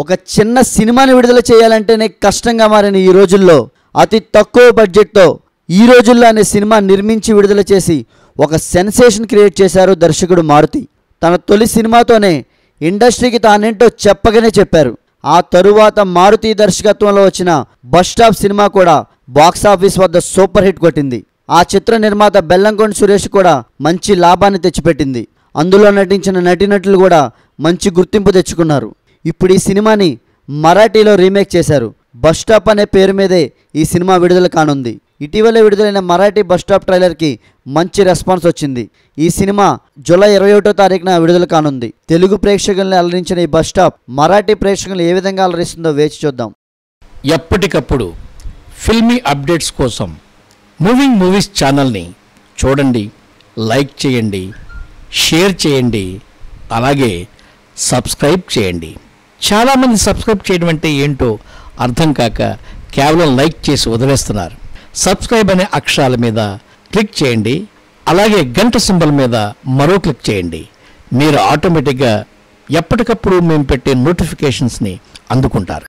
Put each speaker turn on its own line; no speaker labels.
ఒక చిన్న సినిమాని విడుదల చేయాలంటేనే కష్టంగా మారిన ఈ రోజుల్లో అతి తక్కువ బడ్జెట్తో ఈ రోజుల్లో అనే సినిమా నిర్మించి విడుదల చేసి ఒక సెన్సేషన్ క్రియేట్ చేశారు దర్శకుడు మారుతి తన తొలి సినిమాతోనే ఇండస్ట్రీకి తానేంటో చెప్పగానే చెప్పారు ఆ తరువాత మారుతి దర్శకత్వంలో వచ్చిన బస్ స్టాప్ సినిమా కూడా బాక్స్ ఆఫీస్ వద్ద సూపర్ హిట్ కొట్టింది ఆ చిత్ర నిర్మాత బెల్లంకొండ సురేష్ కూడా మంచి లాభాన్ని తెచ్చిపెట్టింది అందులో నటించిన నటీనటులు కూడా మంచి గుర్తింపు తెచ్చుకున్నారు ఇప్పుడు ఈ సినిమాని మరాఠీలో రీమేక్ చేశారు బస్ స్టాప్ అనే పేరు మీదే ఈ సినిమా విడుదల కానుంది ఇటీవలే విడుదలైన మరాఠీ బస్ స్టాప్ ట్రైలర్కి మంచి రెస్పాన్స్ వచ్చింది ఈ సినిమా జూలై ఇరవై ఒకటో తారీఖున విడుదల కానుంది తెలుగు ప్రేక్షకుల్ని అలరించిన ఈ బస్ స్టాప్ మరాఠీ ప్రేక్షకులను ఏ విధంగా అలరిస్తుందో వేచి చూద్దాం
ఎప్పటికప్పుడు ఫిల్మీ అప్డేట్స్ కోసం మూవింగ్ మూవీస్ ఛానల్ని చూడండి లైక్ చేయండి షేర్ చేయండి అలాగే సబ్స్క్రైబ్ చేయండి చాలామంది సబ్స్క్రైబ్ చేయడం అంటే ఏంటో అర్థం కాక కేవలం లైక్ చేసి వదిలేస్తున్నారు సబ్స్క్రైబ్ అనే అక్షరాల మీద క్లిక్ చేయండి అలాగే గంట సింబల్ మీద మరో క్లిక్ చేయండి మీరు ఆటోమేటిక్గా ఎప్పటికప్పుడు మేము పెట్టే నోటిఫికేషన్స్ని అందుకుంటారు